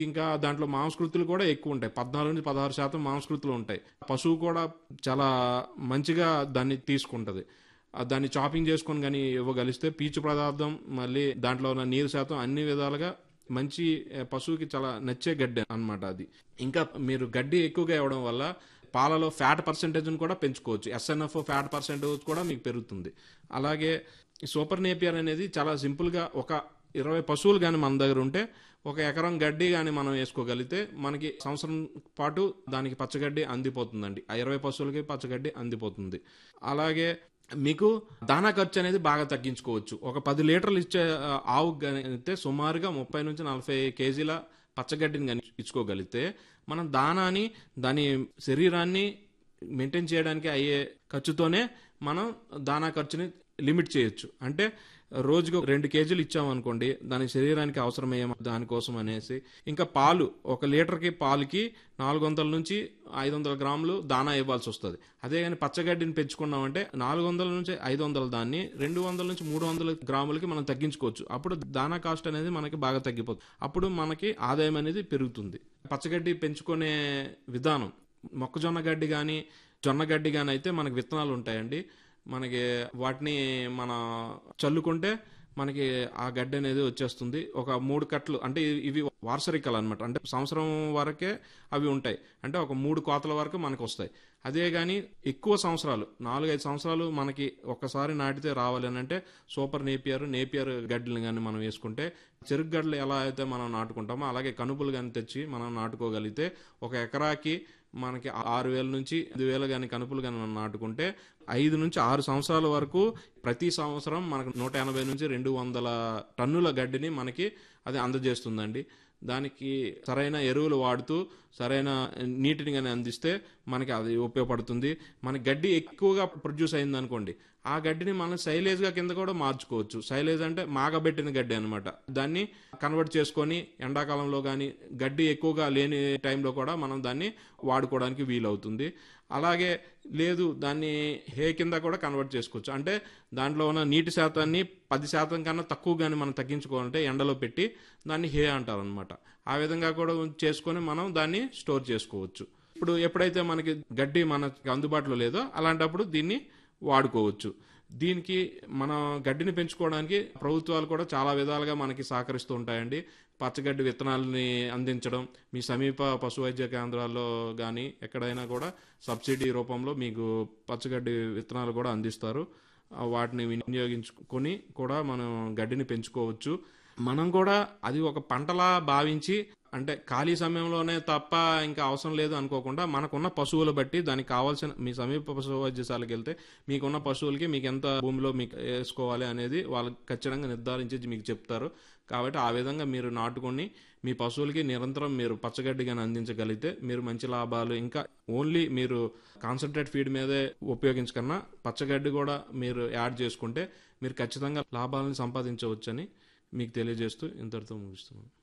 ఇంకా దాంట్లో మాంసకృతులు కూడా ఎక్కువ ఉంటాయి పద్నాలుగు నుంచి పదహారు శాతం మాంసకృతులు ఉంటాయి పశువు కూడా చాలా మంచిగా దాన్ని తీసుకుంటది ఆ దాన్ని చాపింగ్ చేసుకొని కానీ ఇవ్వగలిస్తే పీచు పదార్థం మళ్ళీ దాంట్లో ఉన్న నీరు శాతం అన్ని విధాలుగా మంచి ఏ, పశువుకి చాలా నచ్చే గడ్డి అన్నమాట అది ఇంకా మీరు గడ్డి ఎక్కువగా ఇవ్వడం వల్ల పాలలో ఫ్యాట్ పర్సెంటేజ్ని కూడా పెంచుకోవచ్చు ఎస్ఎన్ఎఫ్ ఫ్యాట్ పర్సెంటేజ్ కూడా మీకు పెరుగుతుంది అలాగే ఈ సూపర్ నేపియర్ అనేది చాలా సింపుల్గా ఒక ఇరవై పశువులు కానీ మన దగ్గర ఉంటే ఒక ఎకరం గడ్డి కానీ మనం వేసుకోగలిగితే మనకి సంవత్సరం పాటు దానికి పచ్చగడ్డి అందిపోతుందండి ఆ ఇరవై పశువులకి పచ్చగడ్డి అందిపోతుంది అలాగే మీకు దానా ఖర్చు అనేది బాగా తగ్గించుకోవచ్చు ఒక పది లీటర్లు ఇచ్చే ఆ, ఆవుకు కానీ అయితే సుమారుగా ముప్పై నుంచి నలభై కేజీల పచ్చగడ్డిని కానీ ఇచ్చుకోగలిగితే మనం దానాని దాని శరీరాన్ని మెయింటైన్ చేయడానికి అయ్యే ఖర్చుతోనే మనం దానా ఖర్చుని లిమిట్ చేయొచ్చు అంటే రోజుకు రెండు కేజీలు ఇచ్చామనుకోండి దాని శరీరానికి అవసరమయ్యే దానికోసం అనేసి ఇంకా పాలు ఒక లీటర్కి పాలకి నాలుగు వందల నుంచి ఐదు వందల గ్రాములు దానా ఇవ్వాల్సి వస్తుంది అదే కానీ పచ్చగడ్డిని పెంచుకున్నామంటే నాలుగు వందల నుంచి ఐదు వందల దాన్ని రెండు వందల నుంచి మూడు వందల గ్రాములకి మనం తగ్గించుకోవచ్చు అప్పుడు దానా కాస్ట్ అనేది మనకి బాగా తగ్గిపోతుంది అప్పుడు మనకి ఆదాయం అనేది పెరుగుతుంది పచ్చగడ్డి పెంచుకునే విధానం మొక్కజొన్న గడ్డి కానీ జొన్న గడ్డి కానీ అయితే మనకి విత్తనాలు ఉంటాయండి మనకి వాటిని మన చల్లుకుంటే మనకి ఆ గడ్డి అనేది వచ్చేస్తుంది ఒక మూడు కట్లు అంటే ఇవి- ఇవి వార్సరికలు అనమాట అంటే సంవత్సరం వరకే అవి ఉంటాయి అంటే ఒక మూడు కోతల వరకు మనకు వస్తాయి అదే కానీ ఎక్కువ సంవత్సరాలు నాలుగైదు సంవత్సరాలు మనకి ఒక్కసారి నాటితే రావాలి అని అంటే సూపర్ నేపియర్ నేపియర్ గడ్డలు కానీ మనం వేసుకుంటే చెరుకు గడ్డలు ఎలా అయితే మనం నాటుకుంటామో అలాగే కనుపులు కానీ తెచ్చి మనం నాటుకోగలిగితే ఒక ఎకరాకి మనకి ఆరు వేల నుంచి ఐదు వేలు కానీ కనుపులు కానీ మనం నాటుకుంటే ఐదు నుంచి ఆరు సంవత్సరాల వరకు ప్రతి సంవత్సరం మనకు నూట ఎనభై నుంచి రెండు వందల టన్నుల గడ్డిని మనకి అది అందజేస్తుందండి దానికి సరైన ఎరువులు వాడుతూ సరైన నీటిని కానీ అందిస్తే మనకి అది ఉపయోగపడుతుంది మన గడ్డి ఎక్కువగా ప్రొడ్యూస్ అయింది అనుకోండి ఆ గడ్డిని మనం సైలేజ్గా కింద కూడా మార్చుకోవచ్చు సైలేజ్ అంటే మాగబెట్టిన గడ్డి అనమాట దాన్ని కన్వర్ట్ చేసుకొని ఎండాకాలంలో కానీ గడ్డి ఎక్కువగా లేని టైంలో కూడా మనం దాన్ని వాడుకోవడానికి వీలవుతుంది అలాగే లేదు దాన్ని హే కింద కూడా కన్వర్ట్ చేసుకోవచ్చు అంటే దాంట్లో ఉన్న నీటి శాతాన్ని పది శాతం కన్నా తక్కువ కానీ మనం తగ్గించుకోవాలంటే ఎండలో పెట్టి దాన్ని హే అంటారు అనమాట ఆ విధంగా కూడా చేసుకొని మనం దాన్ని స్టోర్ చేసుకోవచ్చు ఇప్పుడు ఎప్పుడైతే మనకి గడ్డి మనకి అందుబాటులో లేదో అలాంటప్పుడు దీన్ని వాడుకోవచ్చు దీనికి మన గడ్డిని పెంచుకోవడానికి ప్రభుత్వాలు కూడా చాలా విధాలుగా మనకి సహకరిస్తూ ఉంటాయండి పచ్చగడ్డి విత్తనాలని అందించడం మీ సమీప పశు వైద్య కేంద్రాల్లో కానీ ఎక్కడైనా కూడా సబ్సిడీ రూపంలో మీకు పచ్చగడ్డి విత్తనాలు కూడా అందిస్తారు ఆ వాటిని వినియోగించుకొని కూడా మనం గడ్డిని పెంచుకోవచ్చు మనం కూడా అది ఒక పంటలా భావించి అంటే ఖాళీ సమయంలోనే తప్ప ఇంకా అవసరం లేదు అనుకోకుండా మనకున్న పశువులు బట్టి దానికి కావాల్సిన మీ సమీప పశు వైద్యశాలకు వెళ్తే మీకున్న పశువులకి మీకు ఎంత భూమిలో మీకు వేసుకోవాలి అనేది వాళ్ళు ఖచ్చితంగా నిర్ధారించి మీకు చెప్తారు కాబట్టి ఆ విధంగా మీరు నాటుకొని మీ పశువులకి నిరంతరం మీరు పచ్చగడ్డి కానీ అందించగలిగితే మీరు మంచి లాభాలు ఇంకా ఓన్లీ మీరు కాన్సన్ట్రేట్ ఫీడ్ మీదే ఉపయోగించకన్నా పచ్చగడ్డి కూడా మీరు యాడ్ చేసుకుంటే మీరు ఖచ్చితంగా లాభాలను సంపాదించవచ్చని మీకు తెలియజేస్తూ ఇంతటితో ముగిస్తున్నాను